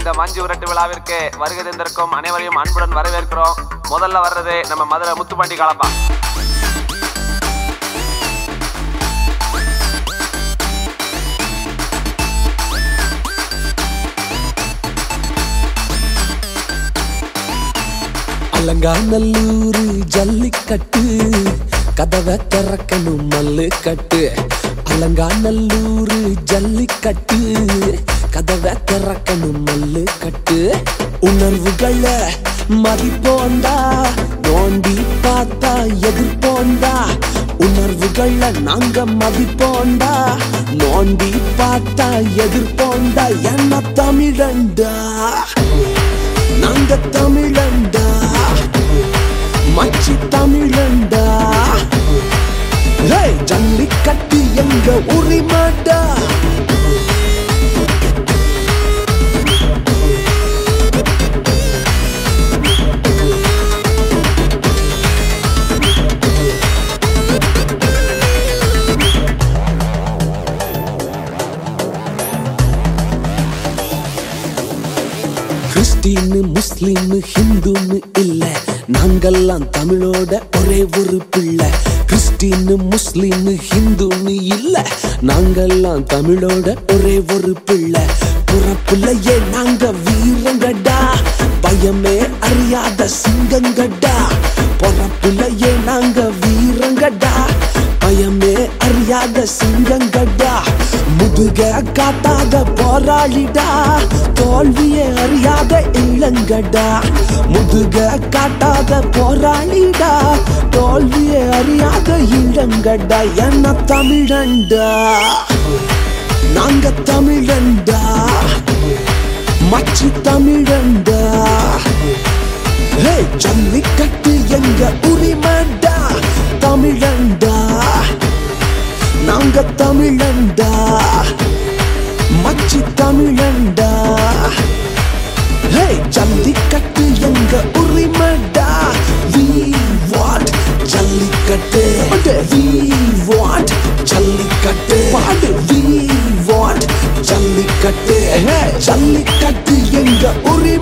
இந்த மஞ்சு விரட்டு விழாவிற்கு வருகை தந்திருக்கும் அனைவரையும் அன்புடன் வரவேற்கிறோம் முதல்ல வர்றது நம்ம மதுரை முத்துப்பாண்டி காலப்பா அலங்காநல்லூர் ஜல்லிக்கட்டு கதவை திறக்கணும் மல்லு கட்டு அலங்காநல்லூர் ஜல்லிக்கட்டு கதவை திறக்கணும் மல்லு கட்டு உணர்வுகளை மதிப்போண்டா நோண்டி பார்த்தா எதிர்ப்போண்டா உணர்வுகளை நாங்க மதிப்போண்டா நோண்டி பார்த்தா எதிர்ப்போண்டா என்ன தமிழண்டா நாங்க தமிழண்டா மச்சி தமிழண்டா ஹேய், ஜல்லிக்கட்டு எங்க உரிமாடா கிறிஸ்டின்னு முஸ்லிம் ஹிந்துன்னு இல்ல நாங்கெல்லாம் தமிழோட ஒரே ஒரு பிள்ளை கிறிஸ்டின்னு முஸ்லிம் ஹிந்துன்னு இல்ல நாங்கெல்லாம் தமிழோட ஒரே ஒரு பிள்ளை புறப்புலையே நாங்க வீரங்கடா பயமே அறியாத சிங்கங்கடா பொறப்புலையே நாங்க வீரங்கடா பயமே அறியாத சிங்கங்கடா முதுக காட்டாத போராளிடா தோல்வியே அறியாத இளங்கடா முதுக காட்டாத போராளிடா தோல்வியே அறியாத இளங்கடா என்ன தமிழண்டா நாங்க தமிழண்டா மச்சி தமிழண்டா ஹே ஜல்லிக்கட்டு எங்க உரிமடா தமிழண்டா நாங்க தமிழண்டா மச்சி தமிழண்டா ஹே ஜல்லிக்கட்டு எங்க உரிமடா we want jallikattu we want jallikattu பாடு we want ஜல்லிக்கட்டு ஹே ஜல்லிக்கட்டு எங்க உரிமை